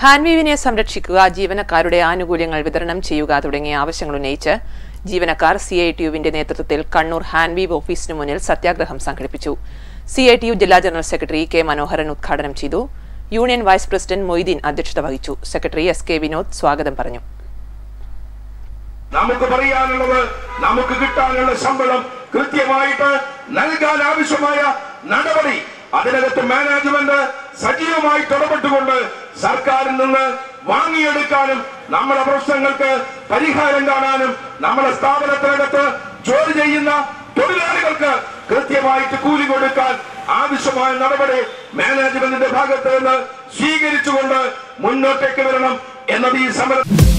ഹാൻവീവിനെ സംരക്ഷിക്കുക ജീവനക്കാരുടെ ആനുകൂല്യങ്ങൾ വിതരണം ചെയ്യുക തുടങ്ങിയ ആവശ്യങ്ങൾ ഉന്നയിച്ച് ജീവനക്കാർ സി ഐ ടി യുവിന്റെ നേതൃത്വത്തിൽ കണ്ണൂർ ഹാൻവീവ് ഓഫീസിനു മുന്നിൽ സത്യാഗ്രഹം സംഘടിപ്പിച്ചു സി ഐ ടി യു ജില്ലാ ജനറൽ സെക്രട്ടറി കെ മനോഹരൻ ഉദ്ഘാടനം ചെയ്തു യൂണിയൻ വൈസ് പ്രസിഡന്റ് മൊയ്തീൻ അധ്യക്ഷത വഹിച്ചു സെക്രട്ടറി എസ് കെ വിനോദ് സ്വാഗതം പറഞ്ഞു നമുക്ക് പറയാനുള്ളത് നമുക്ക് കിട്ടാനുള്ള ശമ്പളം കൃത്യമായിട്ട് നൽകാൻ ആവശ്യമായ നടപടി അതിനകത്ത് മാനേജ്മെന്റ് സജീവമായിട്ട് ഇടപെട്ടുകൊണ്ട് സർക്കാരിൽ നിന്ന് വാങ്ങിയെടുക്കാനും നമ്മുടെ പ്രശ്നങ്ങൾക്ക് പരിഹാരം കാണാനും നമ്മുടെ സ്ഥാപനത്തിനകത്ത് ജോലി ചെയ്യുന്ന തൊഴിലാളികൾക്ക് കൃത്യമായിട്ട് കൂലി കൊടുക്കാൻ ആവശ്യമായ നടപടി മാനേജ്മെന്റിന്റെ ഭാഗത്ത് നിന്ന് സ്വീകരിച്ചുകൊണ്ട് മുന്നോട്ടേക്ക് വരണം എന്നത് ഈ സമരം